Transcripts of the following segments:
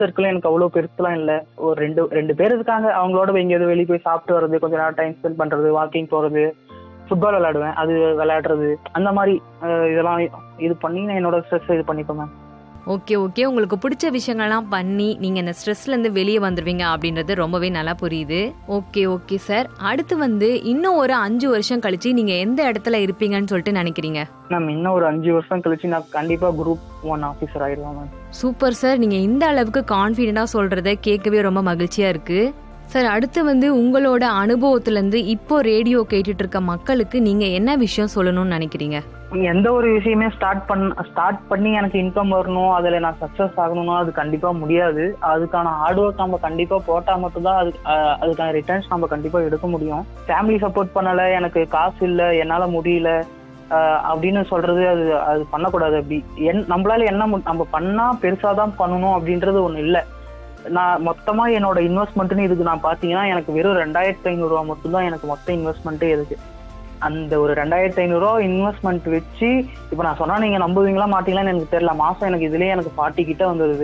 circle எனக்கு அவ்வளோ பெருசுலாம் இல்லை ஒரு ரெண்டு ரெண்டு பேர் இருக்காங்க அவங்களோட எங்கேயாவது வெளியே போய் சாப்பிட்டு வர்றது கொஞ்ச நேரம் டைம் ஸ்பெண்ட் பண்ணுறது வாக்கிங் போகிறது ஃபுட்பால் விளையாடுவேன் அது விளையாடுறது அந்த மாதிரி அஹ், இதெல்லாம் இது பண்ணி நான் என்னோட ஸ்ட்ரெஸ் இது பண்ணிப்பேன் மேம் ஓகே ஓகே உங்களுக்கு பிடிச்ச விஷயங்கள்லாம் பண்ணி நீங்க இந்த ஸ்ட்ரெஸ்ல இருந்து வெளியே வந்துருவீங்க அப்படின்றது ரொம்பவே நல்லா புரியுது ஓகே ஓகே சார் அடுத்து வந்து இன்னும் ஒரு அஞ்சு வருஷம் கழிச்சு நீங்க எந்த இடத்துல இருப்பீங்கன்னு சொல்லிட்டு நினைக்கிறீங்க மேம் இன்னும் ஒரு அஞ்சு வருஷம் கழிச்சு நான் கண்டிப்பாக குரூப் ஒன் ஆஃபீஸர் ஆயிடுவேன் மேம் சூப்பர் சார் நீங்க இந்த அளவுக்கு கான்ஃபிடென்ட்டா சொல்றத கேட்கவே ரொம்ப மகிழ்ச்சியா இருக்கு சார் அடுத்து வந்து உங்களோட அனுபவத்துல இருந்து இப்போ ரேடியோ கேட்டுட்டு இருக்க மக்களுக்கு நீங்க என்ன விஷயம் சொல்லணும்னு நினைக்கிறீங்க எந்த ஒரு விஷயமே ஸ்டார்ட் பண்ண ஸ்டார்ட் பண்ணி எனக்கு இன்கம் வரணும் அதில் நான் சக்ஸஸ் ஆகணும்னா அது கண்டிப்பாக முடியாது அதுக்கான ஹார்ட் ஒர்க் நம்ம கண்டிப்பாக போட்டால் மட்டும்தான் அது அஹ், அதுக்கான ரிட்டர்ன்ஸ் நம்ம கண்டிப்பாக எடுக்க முடியும் ஃபேமிலி சப்போர்ட் பண்ணலை எனக்கு காசு இல்லை என்னால் முடியல அஹ், அப்படின்னு சொல்றது அது அது பண்ணக்கூடாது அப்படி என் நம்மளால என்ன மு- நம்ம பண்ணால் பெருசாக தான் பண்ணணும் அப்படின்றது ஒன்று இல்லை நான் மொத்தமாக என்னோட இன்வெஸ்ட்மெண்ட்னு இதுக்கு நான் பார்த்தீங்கன்னா எனக்கு வெறும் ரெண்டாயிரத்தி ஐநூறுரூவா மட்டும்தான் எனக்கு மொத்த இன்வெஸ்ட்மெண்ட்டே இருக்கு அந்த ஒரு ரெண்டாயிரத்தி ஐநூறுரூவா இன்வெஸ்ட்மெண்ட் வச்சு இப்போ நான் சொன்னா நீங்க நம்புவீங்களா மாட்டீங்களான்னு எனக்கு தெரியல மாசம் எனக்கு இதுலயே எனக்கு ஃபார்ட்டி கிட்ட வந்துடுது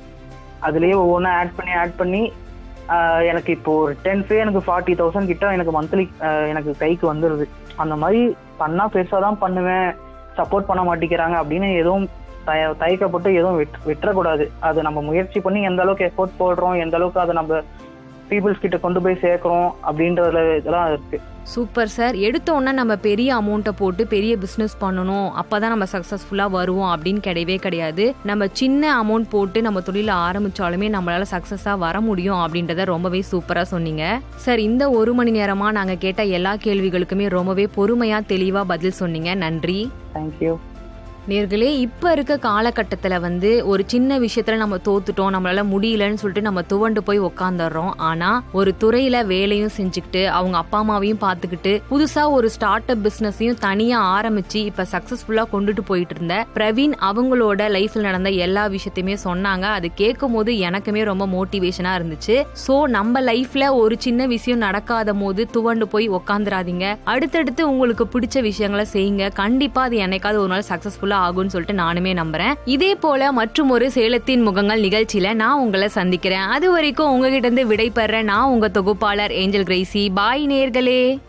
அதுலயே ஒவ்வொன்றா ஆட் பண்ணி ஆட் பண்ணி ஆஹ், எனக்கு இப்போ ஒரு டென் ஃபே எனக்கு ஃபார்ட்டி தௌசண்ட் கிட்ட எனக்கு மந்த்லி எனக்கு கைக்கு வந்துடுது அந்த மாதிரி பண்ணா பெருசாக தான் பண்ணுவேன் சப்போர்ட் பண்ண மாட்டேங்கிறாங்க அப்படின்னு எதுவும் தய தயக்கப்பட்டு எதுவும் விட் விட்டுறக்கூடாது அது நம்ம முயற்சி பண்ணி எந்த அளவுக்கு எஃபோர்ட் போடுறோம் எந்த அளவுக்கு அதை நம்ம பீப்புள்ஸ் கிட்ட கொண்டு போய் சேர்க்குறோம் அப்படின்றதுல இதெல்லாம் இருக்கு சூப்பர் சார் எடுத்த உடனே நம்ம பெரிய அமௌண்ட்டை போட்டு பெரிய பிஸ்னஸ் பண்ணணும் அப்பதான் நம்ம சக்ஸஸ்ஃபுல்லாக வருவோம் அப்படின்னு கிடையவே கிடையாது நம்ம சின்ன அமௌண்ட் போட்டு நம்ம தொழிலை ஆரம்பிச்சாலுமே நம்மளால சக்ஸஸாக வர முடியும் அப்படின்றத ரொம்பவே சூப்பராக சொன்னீங்க சார் இந்த ஒரு மணி நேரமா நாங்க கேட்ட எல்லா கேள்விகளுக்குமே ரொம்பவே பொறுமையா தெளிவா பதில் சொன்னீங்க நன்றி தேங்க்யூ நேர்களே இப்போ இருக்க காலகட்டத்தில் வந்து ஒரு சின்ன விஷயத்துல நம்ம தோத்துட்டோம் நம்மளால முடியலன்னு சொல்லிட்டு நம்ம துவண்டு போய் உக்காந்துடுறோம் ஆனா ஒரு துறையில வேலையும் செஞ்சுக்கிட்டு அவங்க அப்பா அம்மாவையும் பார்த்துக்கிட்டு புதுசா ஒரு ஸ்டார்ட் அப் பிசினஸையும் தனியா ஆரம்பிச்சு இப்ப சக்சஸ்ஃபுல்லா கொண்டுட்டு போயிட்டு இருந்த பிரவீன் அவங்களோட லைஃப்ல நடந்த எல்லா விஷயத்தையுமே சொன்னாங்க அது கேட்கும் போது எனக்குமே ரொம்ப மோட்டிவேஷனா இருந்துச்சு சோ நம்ம லைஃப்ல ஒரு சின்ன விஷயம் நடக்காத போது துவண்டு போய் உக்காந்துராதீங்க அடுத்தடுத்து உங்களுக்கு பிடிச்ச விஷயங்களை செய்யுங்க கண்டிப்பா அது என்னைக்காவது ஒரு நாள் சக்சஸ்ஃபுல்லா ஆகும்னு சொல்லிட்டு நானுமே நம்புறேன் இதே போல மற்றும் ஒரு சேலத்தின் முகங்கள் நிகழ்ச்சியில நான் உங்களை சந்திக்கிறேன் அது வரைக்கும் உங்ககிட்ட இருந்து விடை பெற நான் உங்க தொகுப்பாளர் ஏஞ்சல் கிரேசி பாய் நேர்களே